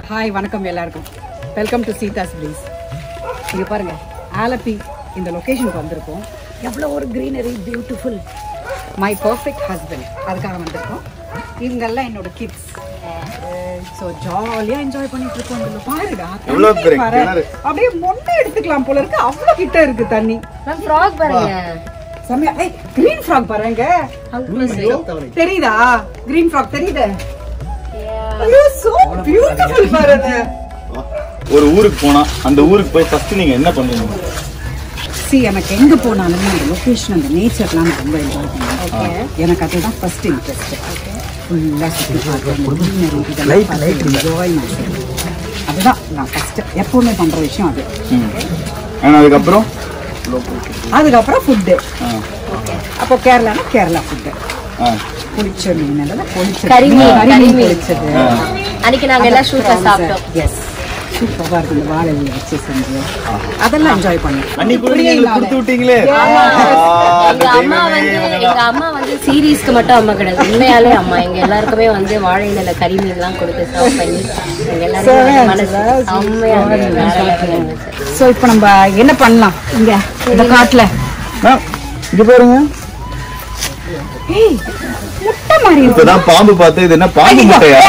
Hi வணக்கம் எல்லாருக்கும் welcome to சீதாஸ் please இங்க பாருங்க ஆலப்பி இந்த லொகேஷனுக்கு வந்திருக்கோம் எவ்வளோ ஒரு greenery beautiful my perfect husband அதுக்காக வந்திருக்கோம் இவங்கெல்லாம் என்னோட கிட்ஸ் ஸோ ஜாலியாக என்ஜாய் பண்ணிட்டு இருக்கோம் இதுல பாருடா எவ்வளவு தண்ணி பெரிய பாரு. கிணறு. அப்படியே மொட்டை எடுத்துக்கலாம் போல இருக்கு அவ்வளோ கிட்ட இருக்கு தண்ணி மேம் ஃப்ராக் பாருங்க செம்மையா ஏய் கிரீன் ஃப்ராக் பாருங்க தெரியுதா கிரீன் ஃப்ராக் தெரியுது ஐயோ சோ பியூட்டிஃபுல் பாருங்க ஒரு ஊருக்கு போனா அந்த ஊருக்கு போய் ஃபர்ஸ்ட் நீங்க என்ன பண்ணுவீங்க சி எனக்கு எங்க போனாலுமே அந்த லொகேஷன் அந்த நேச்சர்லாம் நான் ரொம்ப என்ஜாய் பண்ணுவேன் எனக்கு அதுதான் ஃபர்ஸ்ட் இன்ட்ரெஸ்ட் ஃபுல்லாக சுற்றி பார்க்குறேன் என்ஜாய் அதுதான் நான் ஃபர்ஸ்ட் எப்பவுமே பண்ற விஷயம் அது ஆனா அதுக்கப்புறம் அதுக்கப்புறம் ஃபுட்டு ஆ, அப்போ கேரளானா கேரளா ஃபுட்டு ஆ. புளிச்ச மீன் எல்லாம் பொளிச்சது கறி மீன், கறி கறி மீன் மீன். பொளிச்சது அன்னைக்கு நாங்க எல்லாம் ஷூட்ல சாப்பிட்டோம் எஸ் சூப்பராக இருக்கு இந்த வாழையில வச்சு செஞ்சு அதெல்லாம் என்ஜாய் பண்ணேன் அன்னைக்கு கூட நீங்க எங்களுக்கு கொடுத்து விட்டீங்களே ஆ, அந்த எங்க அம்மா தெய்வமே வந்து இவங்க எங்க அம்மா வந்து சீரீஸ்க்கு மட்டும் அம்மா கிடையாது உண்மையாலே அம்மா எங்க எல்லாருக்குமே வந்து வாழை இலையில கறி மீன் எல்லாம் கொடுத்து சர்வ் பண்ணி எங்க எல்லாருமே மனசு செம்மையா இருந்துச்சு. வேற level இருந்துச்சு. ஸோ இப்போ நம்ம என்ன பண்ணலாம் இங்க இந்த காட்டுல மேம், இங்க பாருங்க ஏய் முட்டை மாதிரி இருக்கு இப்பதான் பாம்பு பார்த்து இது என்ன பாம்பு முட்டையா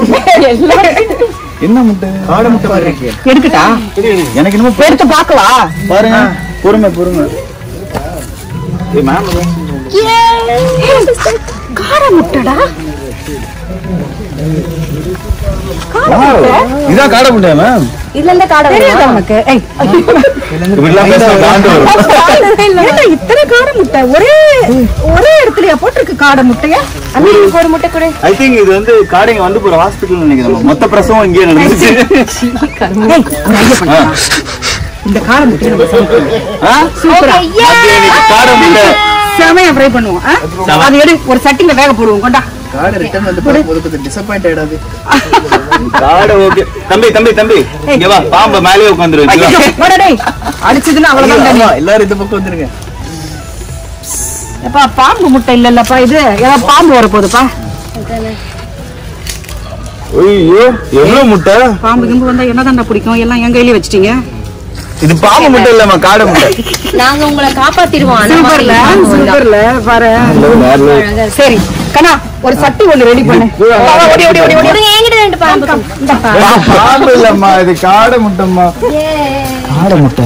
என்ன முட்டை ஆட முட்டை மாதிரி இருக்கு எடுக்கட்டா எனக்கு என்னமோ எடுத்து பார்க்கலாம் பாருங்க பொறுமை பொறுமை ஏய் மேம் காடை முட்டைடா இதான் காடை முட்டையா மேம் இதுல இருந்து காடை தெரியாதா வருமா? உனக்கு ஏய் இப்படிலாம் பேசினா காண்டு வரும் ஏன்டா இத்தனை காடை முட்டை ஒரே ஒரே இடத்துலயா போட்டிருக்கு காடை முட்டையா அண்ணா, எனக்கு ஒரு முட்டை கொடு ஐ திங்க் இது வந்து காடைங்க வந்து போற ஹாஸ்பிட்டல் நினைக்கிறேன் மொத்த பிரசவம் இங்கேயே நடந்துச்சு ஏய், ஒரு idea பண்ணலாம். இந்த காடை முட்டையை நம்ம சமைக்கணும். ஆ? சூப்பரா மத்திய இன்னைக்கு காடை முட்டை செமையா ஃப்ரை பண்ணுவோம் ஆ? அது எடு ஒரு சட்டில வேக போடுவோம் கொண்டா கார்டு ரிட்டர்ன் வந்து பார்க்கும்போது கொஞ்சம் டிசப்பாயிண்ட் ஆயிடாது காடை ஓகே தம்பி தம்பி தம்பி இங்க வா பாம்பு மேலேயே உட்காந்துரு ஐயோ, வாடா டேய். அடிச்சதுன்னா அவ்வளவுதான் தண்ணி. எல்லாரும் இந்த பக்கம் வந்துருங்க எப்பா பாம்பு முட்டை இல்ல இல்லப்பா இது ஏதாவது பாம்பு வர போகுதுப்பா ஐயோ எவ்வளவு முட்டை பாம்பு கிம்பு வந்தா என்னதான்டா பிடிக்கும் எல்லாம் என் கையிலே வச்சிட்டீங்க இது பாம்பு முட்டை இல்லம்மா காடை முட்டை நாங்க உங்களை காப்பாத்திடுவோம் அந்த மாதிரி சூப்பர்ல பாம்பு வந்தா. சூப்பர்ல பாரு அழகா இருக்கு. சரி கண்ணா ஒரு சட்டி ஒண்ணு ரெடி பண்ணு வா, வா, ஓடி ஓடி ஓடி ஓடி கொடுங்க, என்கிட்ட ரெண்டு பாம்பு இந்தாப்பா. பாம்பு இல்லம்மா இது காடை முட்டைம்மா காடை முட்டை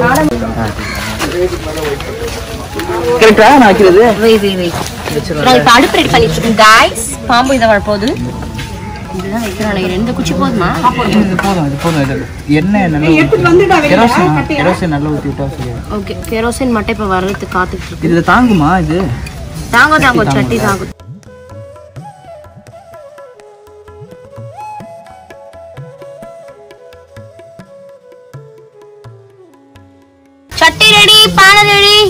கரெக்டா நான் வைக்கிறது வெயிட் வெயிட் வெயிட் நான் இப்ப அடுப்பு ரெடி பண்ணிட்டு இருக்கேன் காய்ஸ் பாம்பு இதை வரப்போகுது இதுதான் வைக்கிறோம் நினைக்கிறேன் ரெண்டு குச்சி போதுமா இது போதும் இது போதும் இது எண்ணெய் நல்லா எடுத்துட்டு வந்துடா வெளியில, கெரோசின் கட்டியா? கெரோசின் நல்லா ஊற்றி விட்டா சரி ஓகே கெரோசின் மட்டும் இப்ப வர்றதுக்கு காத்துட்டு இருக்கு இதுல தாங்குமா இது தாங்க தாங்க சட்டி தாங்க சட்டி ரெடி பானை ரெடி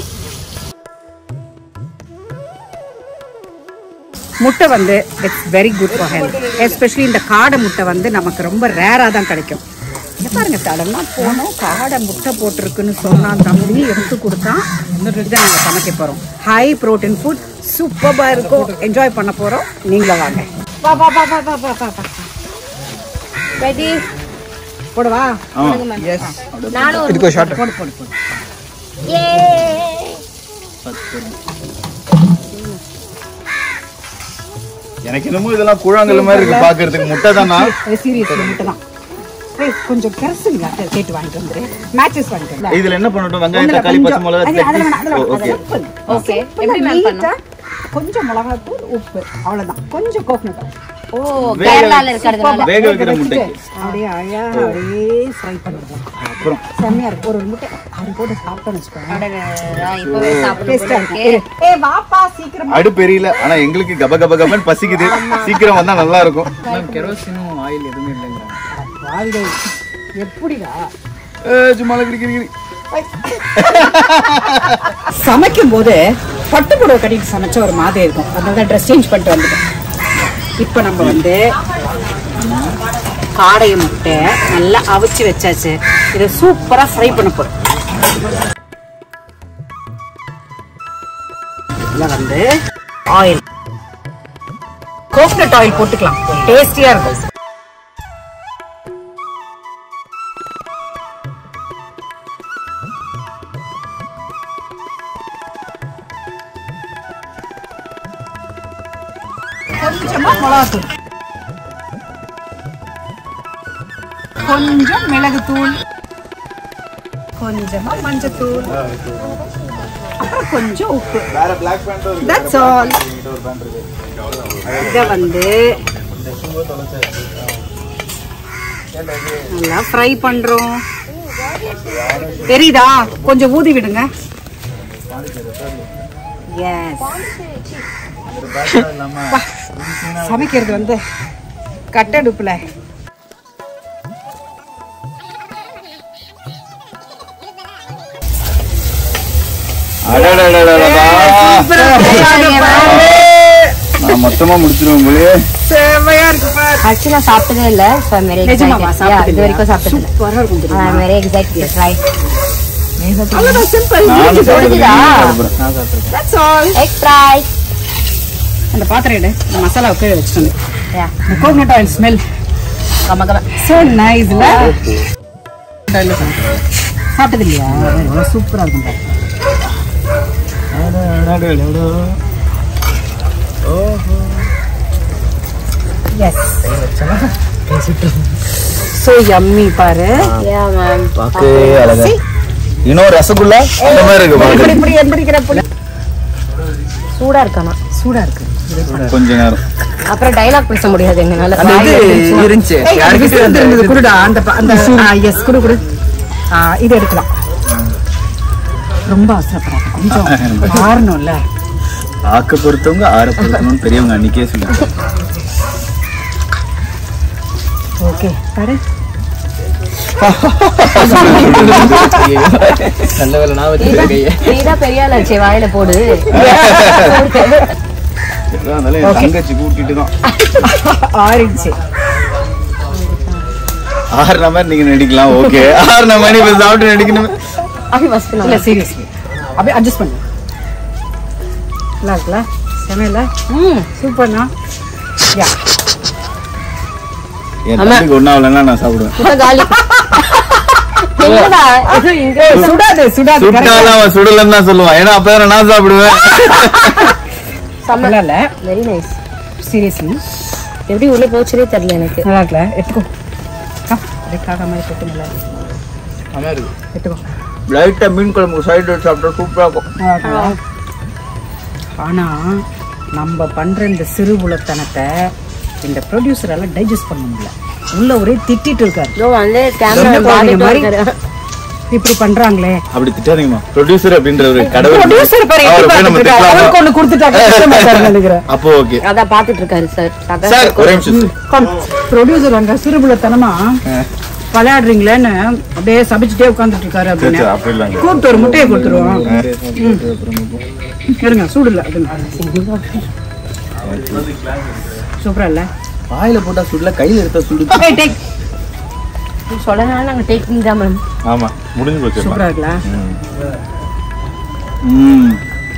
முட்டை வந்து it's very good for health especially இந்த காடை முட்டை வந்து நமக்கு ரொம்ப ரேராக தான் கிடைக்கும் இங்க பாருங்க சடனாக போனோம் காடை முட்டை போட்டிருக்குன்னு சொன்னான் தம்பி எடுத்து கொடுத்தான் இதை நாங்கள் சமைக்க போகிறோம் ஹை ப்ரோட்டீன் ஃபுட் சூப்பராக இருக்கும் என்ஜாய் பண்ண போகிறோம் நீங்களும் வாங்க வா வா வா வா வா வா வா வா ரெடி போடுவா எஸ் நானும் ஒரு இதுக்கு ஷார்ட் போடு போடு போடு ஏ எனக்கு என்னமோ இதெல்லாம் கூழாங்கல் மாதிரி இருக்கு பாக்குறதுக்கு முட்டை தானா சீரியஸ்லி முட்டை தான் ஏய் கொஞ்சம் கரசுங்க கேட்டு வாங்கிட்டு வந்துரு மேட்சஸ் வாங்கிட்டு வந்து இதுல என்ன பண்ணட்டும் வெங்காயம் தக்காளி பச்சை மிளகா ஓகே ஓகே எப்படி மேம் பண்ணோம் கொஞ்சம் மிளகாத்தூள் உப்பு அவ்வளவுதான் கொஞ்சம் கோகனட் ஓ கேரளால இருக்கிறதுனால வேக வைக்கிற முட்டைக்கு அப்படியே அழகா அப்படியே ஃப்ரை பண்ணிடுவோம் அப்புறம் செம்மையா இருக்கும் ஒரு ஒரு முட்டை அது போட்டு சாப்பிட்டோம்னு வச்சுக்கோங்க அடடடடா, இப்பவே சாப்பிடணும் டேஸ்டா போல இருக்கும் இருக்கே. ஏ வாப்பா சீக்கிரம் அடுப்பு எரியல ஆனா எங்களுக்கு கப கப கபன்னு பசிக்குது சீக்கிரம் வந்தா நல்லா இருக்கும் மேம் கெரோசினும் ஆயில் எதுவுமே இல்லைங்கிறாங்க வாழ்க்கை எப்படிடா ஏய், சும்மா கிரி கிரி கிரி சமைக்கும் போது பட்டு புடவை கட்டிட்டு சமைச்ச ஒரு மாதிரி இருக்கும் அதனால ட்ரெஸ் சேஞ்ச் பண்ணிட்டு வந்துட்டோம் இப்போ நம்ம வந்து காடைய முட்டை நல்லா அவிச்சு வச்சாச்சு இதை சூப்பரா ஃப்ரை பண்ண போறோம் இதுல வந்து ஆயில் கோகனட் ஆயில் போட்டுக்கலாம் டேஸ்டியா இருக்கும் கொஞ்சமா மிளகாத்தூள் கொஞ்சம் மிளகுத்தூள் கொஞ்சமா மஞ்சத்தூள் அப்புறம் கொஞ்சம் உப்பு தட்ஸ் ஆல் இதை வந்து நல்லா ஃப்ரை பண்றோம் தெரியுதா கொஞ்சம் ஊதி விடுங்க எஸ் சமைக்கிறது வந்து கட்டடுப்புல அடடடடடடா. நான் மொத்தமா முடிச்சிருவேன் போலயே செமையா இருக்கு பாரு. ஆக்சுவலி நான் சாப்பிட்டதே இல்ல ஸோ ஐம் வெரி நிஜமாவா? எக்ஸைட்டட் சாப்பிட்டது இது வரைக்கும் சாப்பிட்டது இல்ல சூப்பரா இருக்கும் தெரியுமா? ஐம் வெரி எக்ஸைட்டட் ட்ரை அவ்வளவுதான் simple. நானும் புரிஞ்சுதா? சாப்பிடுறேன் That's all. எக் ஃப்ரை அந்த பாத்திரம் எடு இந்த மசாலா கீழே வச்சுட்டு யா இந்த கோகனட் ஆயில் ஸ்மெல் கம கம சோ நைஸ்ல சாப்பிட்டது இல்லையா சூப்பரா இருக்கும் பாரு. எஸ் சோ யம்மி பாரு யா மேம் பாக்கவே அழகா இன்னும் ரசகுல்லா அந்த மாதிரி இருக்கு இப்படி பாக்க இப்படி எந்திரிக்கிற புளி சூடா இருக்கானா சூடா இருக்கு கொஞ்ச நேரம் அப்புறம் டைலாக் பேச முடியாது எங்கனால அந்த இது வாயில இருந்துச்சுன்னா. இருந்துச்சு ஏய், அது யாருக்கிட்ட விசில் அந்த இருந்தது, குடுடா அந்த ப- அந்த எஸ் குடு குடு ஆ, இது எடுக்கலாம் ரொம்ப அவசரப்படாத கொஞ்சம் ஆறணும்ல ஆக்க பொறுத்தவங்க ஆற பொறுத்தவங்க பெரியவங்க அன்னைக்கே சொன்னாங்க ஓகே பாரு நல்ல வேலை நான் வச்சிருக்கேன் கையை நீதான் பெரிய ஆளாச்சே வாயில போடு அதனால என் தங்கச்சி கூட்டிட்டு தான் ஆறிடுச்சு ஆறுன மாதிரி நீங்க நடிக்கலாம் ஓகே ஆறுன மாதிரி இப்ப சாப்பிட்டு நடிக்கணும் அப்படி ஃபர்ஸ்ட் இல்ல சீரியஸ்லி அப்படியே அட்ஜஸ்ட் பண்ணு நல்லா இருக்குல்ல செமையில ம் சூப்பர்ண்ணா யா என் தம்பிக்கு ஒன்னாவலன்னா நான் சாப்பிடுவேன் இப்ப காலி எங்கடா இது இங்க சுடாது சுடாது சுட்டாலும் அவன் சுடலன்னு தான் சொல்லுவான் ஏன்னா அப்பதான் நான் சாப்பிடுவேன் செம்ம இல்ல வெரி நைஸ் சீரியஸ்லி எப்படி உள்ள போச்சுனே தெரியல எனக்கு நல்லா இருக்குல்ல எடுத்துக்கோ ஆ, அப்படியே காக்கா மாதிரி போட்டு நல்லா இருக்கு. நல்லா இருக்கு எடுத்துக்கோ லைட்டா மீன் குழம்பு சைடு சாப்பிட்டா சூப்பரா இருக்கும் நல்லா இருக்குல்ல? ஆனா நம்ம பண்ற இந்த சிறு உலத்தனத்தை இந்த ப்ரொடியூசரால டைஜஸ்ட் பண்ண முடியல உள்ள ஒரே திட்டிட்டு இருக்காரு இதோ வந்து கேமரா சொந்த குழந்தைங்க மாதிரி பாத்துட்டு இப்படி பண்றாங்களே அப்படி திட்டாதீங்கம்மா ப்ரொடியூசர் அப்படின்றவரு கடவுள் ப்ரொடியூசர் பாரு அவரை எப்படி போய் நம்ம பார்த்துட்டு இருக்காரு. திட்டலாமா? அவருக்கு ஒண்ணு கொடுத்துட்டாங்க கஷ்டமா இருக்காருன்னு நினைக்கிறேன் அப்போ ஓகே அதான் பாத்துட்டு இருக்காரு சார் அதான் சார் ஒரே நிமிஷம் சார். ப்ரொடியூசர் அங்க சிறுபுலத்தனமா விளையாடுறீங்களேன்னு அப்படியே சபிச்சுட்டே உட்கார்ந்துட்டு இருக்காரு சரி, அப்படின்னு சரி, அப்படி இல்லைங்க கூப்பிட்டு ஒரு முட்டையை கொடுத்துருவோம் இருங்க சூடு இல்ல சூப்பரா இல்ல வாயில போட்டா சுடல கையில எடுத்தா சுடு ஏய், take. சொல்லனால நாங்க டேக்கிங் தான் மேம் ஆமா முடிஞ்சு போச்சு சூப்பரா இருக்குல்ல ம்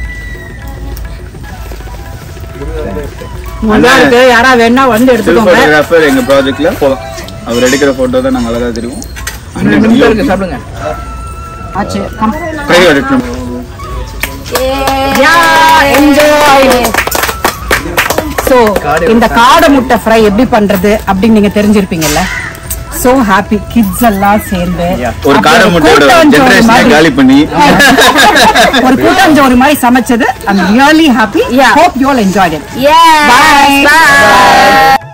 நல்லா இருக்கு யாரா வேணா வந்து சில் எடுத்துக்கோங்க போட்டோகிராஃபர் எங்க ப்ராஜெக்ட்ல போலாம் அவர் எடுக்கிற போட்டோ தான் நாங்க அழகா தெரியும் ரெண்டு நிமிஷம் இருக்கு சாப்பிடுங்க ஆச்சு come. ட்ரை எடுக்கணும் Yeah, enjoy. So, இந்த காடை முட்டை ஃப்ரை எப்படி பண்றது அப்படின்னு நீங்க தெரிஞ்சிருப்பீங்கல்ல சோ ஹாப்பி கிட்ஸ் எல்லாம் சேர்ந்து ஒரு காடை அப்படி முட்டையோட கூட்டாஞ்சோறு ஜெனரேஷனை மாதிரி- காலி பண்ணி ஒரு கூட்டாஞ்சோறு மாதிரி சமைச்சது I'm really happy Yeah. Hope you all enjoyed it Yes. Bye. Bye.